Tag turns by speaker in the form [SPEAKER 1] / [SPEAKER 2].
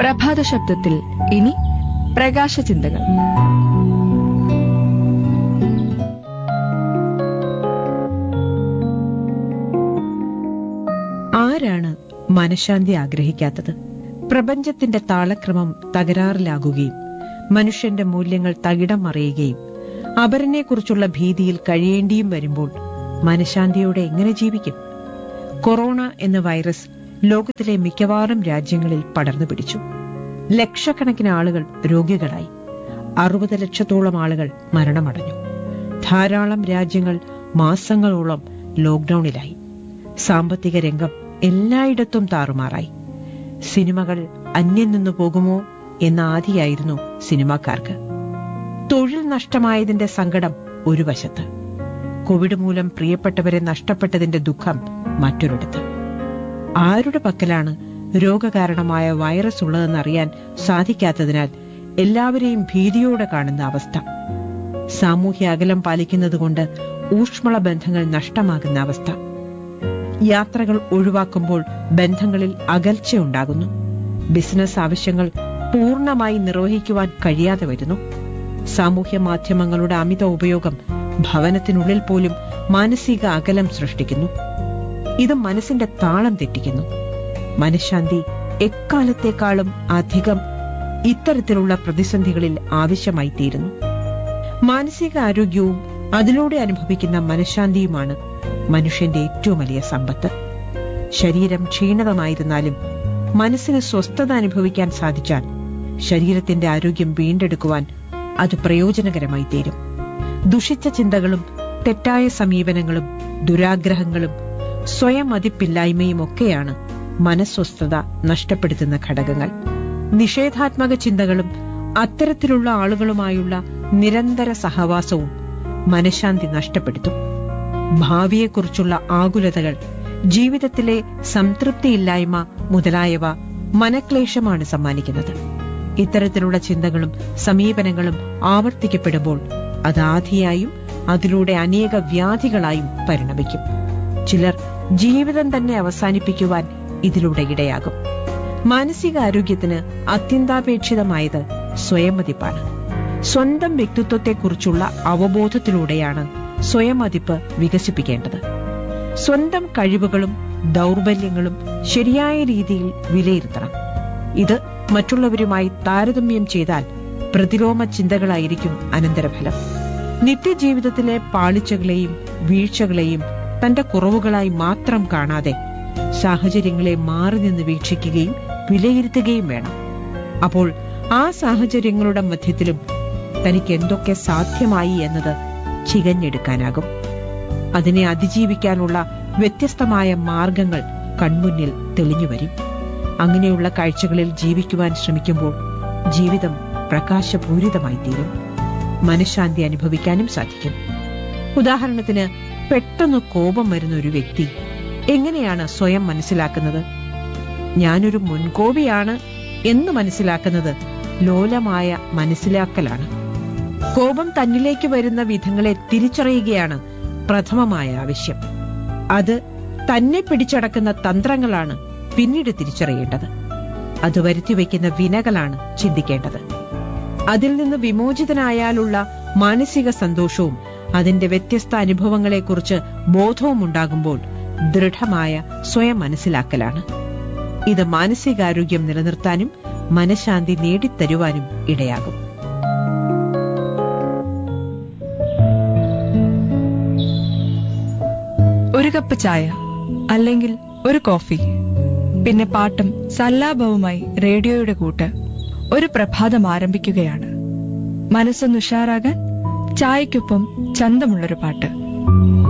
[SPEAKER 1] പ്രഭാത ശബ്ദത്തിൽ ഇനി പ്രകാശ ചിന്തകൾ
[SPEAKER 2] ആരാണ് മനഃശാന്തി ആഗ്രഹിക്കാത്തത് പ്രപഞ്ചത്തിന്റെ താളക്രമം തകരാറിലാകുകയും മനുഷ്യന്റെ മൂല്യങ്ങൾ തകിടം മറിയുകയും അപരനെക്കുറിച്ചുള്ള ഭീതിയിൽ കഴിയേണ്ടിയും വരുമ്പോൾ മനഃശാന്തിയോടെ എങ്ങനെ ജീവിക്കും കൊറോണ എന്ന വൈറസ് ലോകത്തിലെ മിക്കവാറും രാജ്യങ്ങളിൽ പടർന്നു പിടിച്ചു ലക്ഷക്കണക്കിന് ആളുകൾ രോഗികളായി അറുപത് ലക്ഷത്തോളം ആളുകൾ മരണമടഞ്ഞു ധാരാളം രാജ്യങ്ങൾ മാസങ്ങളോളം ലോക്ഡൌണിലായി സാമ്പത്തിക രംഗം എല്ലായിടത്തും താറുമാറായി സിനിമകൾ അന്യം നിന്നു പോകുമോ എന്ന ആദിയായിരുന്നു സിനിമാക്കാർക്ക് തൊഴിൽ നഷ്ടമായതിന്റെ സങ്കടം ഒരു വശത്ത് കോവിഡ് മൂലം പ്രിയപ്പെട്ടവരെ നഷ്ടപ്പെട്ടതിന്റെ ദുഃഖം മറ്റൊരിടത്ത് ആരുടെ പക്കലാണ് രോഗകാരണമായ വൈറസ് ഉള്ളതെന്നറിയാൻ സാധിക്കാത്തതിനാൽ എല്ലാവരെയും ഭീതിയോടെ കാണുന്ന അവസ്ഥ സാമൂഹ്യ അകലം പാലിക്കുന്നതുകൊണ്ട് ഊഷ്മള ബന്ധങ്ങൾ നഷ്ടമാകുന്ന അവസ്ഥ യാത്രകൾ ഒഴിവാക്കുമ്പോൾ ബന്ധങ്ങളിൽ അകൽച്ചയുണ്ടാകുന്നു ബിസിനസ് ആവശ്യങ്ങൾ പൂർണ്ണമായി നിർവഹിക്കുവാൻ കഴിയാതെ വരുന്നു സാമൂഹ്യ മാധ്യമങ്ങളുടെ അമിത ഉപയോഗം ഭവനത്തിനുള്ളിൽ പോലും മാനസിക അകലം സൃഷ്ടിക്കുന്നു ഇത് മനസ്സിന്റെ താളം തെറ്റിക്കുന്നു മനഃശാന്തി എക്കാലത്തേക്കാളും അധികം ഇത്തരത്തിലുള്ള പ്രതിസന്ധികളിൽ ആവശ്യമായി തീരുന്നു മാനസിക ആരോഗ്യവും അതിലൂടെ അനുഭവിക്കുന്ന മനഃശാന്തിയുമാണ് മനുഷ്യന്റെ ഏറ്റവും വലിയ സമ്പത്ത് ശരീരം ക്ഷീണിതമായിരുന്നാലും മനസ്സിന് സ്വസ്ഥത അനുഭവിക്കാൻ സാധിച്ചാൽ ശരീരത്തിന്റെ ആരോഗ്യം വീണ്ടെടുക്കുവാൻ അത് പ്രയോജനകരമായി തീരും ദുഷിച്ച ചിന്തകളും തെറ്റായ സമീപനങ്ങളും ദുരാഗ്രഹങ്ങളും സ്വയം മതിപ്പില്ലായ്മയും ഒക്കെയാണ് മനസ്വസ്ഥത നഷ്ടപ്പെടുത്തുന്ന ഘടകങ്ങൾ നിഷേധാത്മക ചിന്തകളും അത്തരത്തിലുള്ള ആളുകളുമായുള്ള നിരന്തര സഹവാസവും മനഃശാന്തി നഷ്ടപ്പെടുത്തും ഭാവിയെക്കുറിച്ചുള്ള ആകുലതകൾ ജീവിതത്തിലെ സംതൃപ്തിയില്ലായ്മ മുതലായവ മനക്ലേശമാണ് സമ്മാനിക്കുന്നത് ഇത്തരത്തിലുള്ള ചിന്തകളും സമീപനങ്ങളും ആവർത്തിക്കപ്പെടുമ്പോൾ അത് ആധിയായും അതിലൂടെ അനേക വ്യാധികളായും പരിണമിക്കും ചിലർ ജീവിതം തന്നെ അവസാനിപ്പിക്കുവാൻ ഇതിലൂടെ ഇടയാകും മാനസികാരോഗ്യത്തിന് അത്യന്താപേക്ഷിതമായത് സ്വയം മതിപ്പാണ് സ്വന്തം വ്യക്തിത്വത്തെക്കുറിച്ചുള്ള അവബോധത്തിലൂടെയാണ് സ്വയം മതിപ്പ് വികസിപ്പിക്കേണ്ടത് സ്വന്തം കഴിവുകളും ദൗർബല്യങ്ങളും ശരിയായ രീതിയിൽ വിലയിരുത്തണം ഇത് മറ്റുള്ളവരുമായി താരതമ്യം ചെയ്താൽ പ്രതിലോമ ചിന്തകളായിരിക്കും അനന്തരഫലം നിത്യജീവിതത്തിലെ പാളിച്ചകളെയും വീഴ്ചകളെയും തന്റെ കുറവുകളായി മാത്രം കാണാതെ സാഹചര്യങ്ങളെ മാറി നിന്ന് വീക്ഷിക്കുകയും വിലയിരുത്തുകയും വേണം അപ്പോൾ ആ സാഹചര്യങ്ങളുടെ മധ്യത്തിലും തനിക്ക് എന്തൊക്കെ സാധ്യമായി എന്നത് ചികഞ്ഞെടുക്കാനാകും അതിനെ അതിജീവിക്കാനുള്ള വ്യത്യസ്തമായ മാർഗങ്ങൾ കൺമുന്നിൽ തെളിഞ്ഞുവരും അങ്ങനെയുള്ള കാഴ്ചകളിൽ ജീവിക്കുവാൻ ശ്രമിക്കുമ്പോൾ ജീവിതം പ്രകാശപൂരിതമായി തീരും മനഃശാന്തി അനുഭവിക്കാനും സാധിക്കും ഉദാഹരണത്തിന് പെട്ടെന്ന് കോപം വരുന്ന ഒരു വ്യക്തി എങ്ങനെയാണ് സ്വയം മനസ്സിലാക്കുന്നത് ഞാനൊരു മുൻകോപിയാണ് എന്ന് മനസ്സിലാക്കുന്നത് ലോലമായ മനസ്സിലാക്കലാണ് കോപം തന്നിലേക്ക് വരുന്ന വിധങ്ങളെ തിരിച്ചറിയുകയാണ് പ്രഥമമായ ആവശ്യം അത് തന്നെ പിടിച്ചടക്കുന്ന തന്ത്രങ്ങളാണ് പിന്നീട് തിരിച്ചറിയേണ്ടത് അത് വരുത്തിവെക്കുന്ന വിനകളാണ് ചിന്തിക്കേണ്ടത് അതിൽ നിന്ന് വിമോചിതനായാലുള്ള മാനസിക സന്തോഷവും അതിന്റെ വ്യത്യസ്ത അനുഭവങ്ങളെക്കുറിച്ച് ബോധവും ഉണ്ടാകുമ്പോൾ ദൃഢമായ സ്വയം മനസ്സിലാക്കലാണ് ഇത് മാനസികാരോഗ്യം നിലനിർത്താനും മനഃശാന്തി നേടിത്തരുവാനും ഇടയാകും
[SPEAKER 1] ഒരു കപ്പ് ചായ അല്ലെങ്കിൽ ഒരു കോഫി പിന്നെ പാട്ടും സല്ലാപവുമായി റേഡിയോയുടെ കൂട്ട് ഒരു പ്രഭാതം ആരംഭിക്കുകയാണ് മനസ്സൊന്ന് ഉഷാറാകാൻ ചായക്കൊപ്പം ചന്തമുള്ളൊരു പാട്ട്